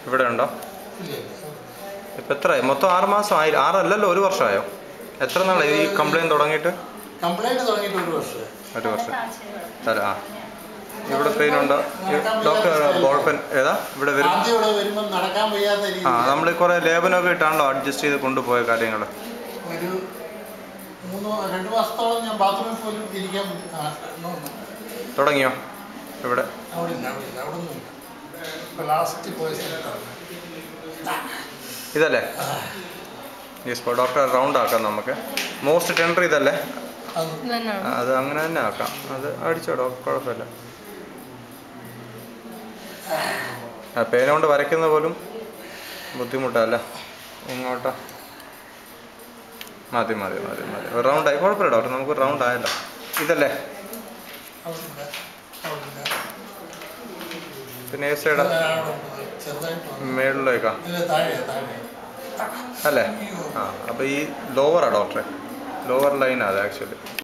ഇവിടെ ഉണ്ടോ ഇല്ല ഇല്ല ഇപ്പം എത്രയായി മൊത്തം ആറ് മാസം ആയി ആറല്ലല്ലോ ഒരു വർഷമായോ എത്ര നാളായി ഈ കംപ്ലയിൻറ്റ് തുടങ്ങിയിട്ട് കംപ്ലൈൻറ്റ് തുടങ്ങിയിട്ട് ഒരു വർഷം ഒരു വർഷം അല്ല ആ ഇവിടെ പെയിൻ ഉണ്ടോ ഡോക്ടർ ബോൾപ്പൻ ഏതാ ഇവിടെ വരും ആദ്യം ഇവിടെ വരുമ്പോൾ നടക്കാൻ വയ്യാത്ത രീതി ആ നമ്മൾ കുറേ ലേപനമൊക്കെ ഇട്ടാണല്ലോ അഡ്ജസ്റ്റ് ചെയ്ത് കൊണ്ടുപോയ കാര്യങ്ങൾ ഒരു മൂന്ന് രണ്ട് മാസത്തോളം ഞാൻ ബാത്റൂമിൽ പോലും ഇരിക്കാൻ ബുദ്ധി- ആ, ഒന്നും തുടങ്ങിയോ ഇവിടെ അവിടെ ഇല്ല അവിടെ ഇല്ല അവിടെ ഒന്നും ഇല്ല ഇപ്പം ലാസ്റ്റ് പോയ സ്ഥലത്താണ് ഇതല്ലേ യെസ് ഡോക്ടർ റൗണ്ട് ആക്കാം നമുക്ക് മോസ്റ്റ് ടെൻഡർ ഇതല്ലേ അത് ആ, അത് അങ്ങനെ തന്നെ ആക്കാം അത് അടിച്ചോ ഡോക്ടർ കുഴപ്പമില്ല ആ പേന കൊണ്ട് വരയ്ക്കുന്ന പോലും ബുദ്ധിമുട്ടല്ല ഇങ്ങോട്ടോ മതി മതി മതി മതി ഒരു റൗണ്ട് ആയി കുഴപ്പമില്ല ഡോക്ടർ നമുക്ക് റൗണ്ട് ആയല്ലോ ഇതല്ലേ അവിടെ ഇല്ല അവിടെ ഇല്ല പിന്നെ ഏ സൈഡ് അവിടെ ഉണ്ട്. ചെറുതായിട്ട് മേളിലേക്കാ ഇല്ല താഴെ താഴെ അല്ലേ ആ അപ്പോൾ ഈ ലോവറാ ഡോക്ടറെ ലോവർ ലൈനാണ് അത് ആക്ച്വലി